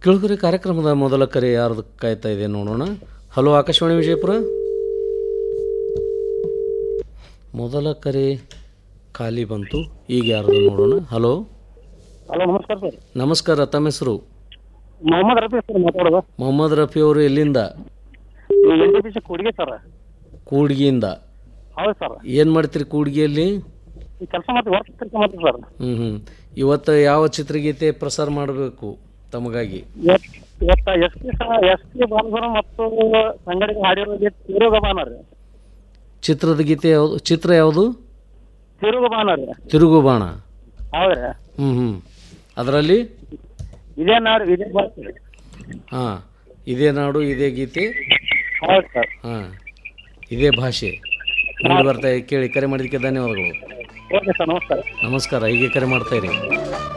ಕೆಳಗರೆ ಕಾರ್ಯಕ್ರಮದ ಮೊದಲ ಕರೆ ಯಾರ್ದು ಕಾಯ್ತಾ ಇದೆ ನೋಡೋಣ ಹಲೋ ಆಕಾಶವಾಣಿ ವಿಜಯಪುರ ಮೊದಲ ಕರೆ ಖಾಲಿ ಬಂತು ಈಗ ಯಾರ್ದು ನೋಡೋಣ ಹಲೋ ಹಲೋ ನಮಸ್ಕಾರ ಸರ್ ನಮಸ್ಕಾರ ತಮ್ಮ ಹೆಸರು ಮೊಹಮ್ಮದ್ ರಫಿ ಸರ್ ಮಾತಾಡೋದು ಮೊಹಮ್ಮದ್ ರಫಿ ಅವರು ಎಲ್ಲಿಂದ ಎಲ್ ಡಿ ಪಿ ಸಿ ಕೊಡುಗೆ ಸರ್ ಕೂಡ್ಗಿಯಿಂದ ಹೌದು ಸರ್ ಏನು ಮಾಡ್ತೀರಿ ಕೂಡ್ಗಿಯಲ್ಲಿ ಈ ಕೆಲಸ ಮತ್ತೆ ವರ್ಕ್ ಕೆಲಸ ಮಾಡ್ತೀವಿ ಸರ್ ಹ್ಞೂ ಹ್ಞೂ ಇವತ್ತು ಯಾವ ಚಿತ್ರಗೀತೆ ಪ್ರಸಾರ ಮಾಡಬೇಕು ತಮಗಾಗಿ ಇವತ್ತು ಇವತ್ತ S P S P Balaguru ಮತ್ತು ಸಂಗಡಿಗ ಹಾಡಿರೋ ಗೀತೆ ತಿರುಗಬಾನ ರೀ ಚಿತ್ರದ ಗೀತೆ ಯಾವುದು ಚಿತ್ರ ಯಾವುದು ತಿರುಗಬಾನ ರೀ ತಿರುಗು ಬಾಣ ಹೌದ್ರಿ ಹ್ಞೂ ಹ್ಞೂ ಅದರಲ್ಲಿ ಇದೇ ನಾಡು ಇದೇ ಬರ್ತೀವಿ ಹಾಂ ಇದೇ ನಾಡು ಇದೇ ಗೀತೆ ಹೌದು ಸರ್ ಹಾಂ ಇದೇ ಭಾಷೆ ಮೂಡಿ ಬರ್ತಾ ಇದೆ. ಕೇಳಿ ಕರೆ ಮಾಡಿದ್ದಕ್ಕೆ ಧನ್ಯವಾದಗಳು ಓಕೆ ಸರ್ ನಮಸ್ಕಾರ ನಮಸ್ಕಾರ ಹೀಗೆ ಕರೆ ಮಾಡ್ತಾ ಇರಿ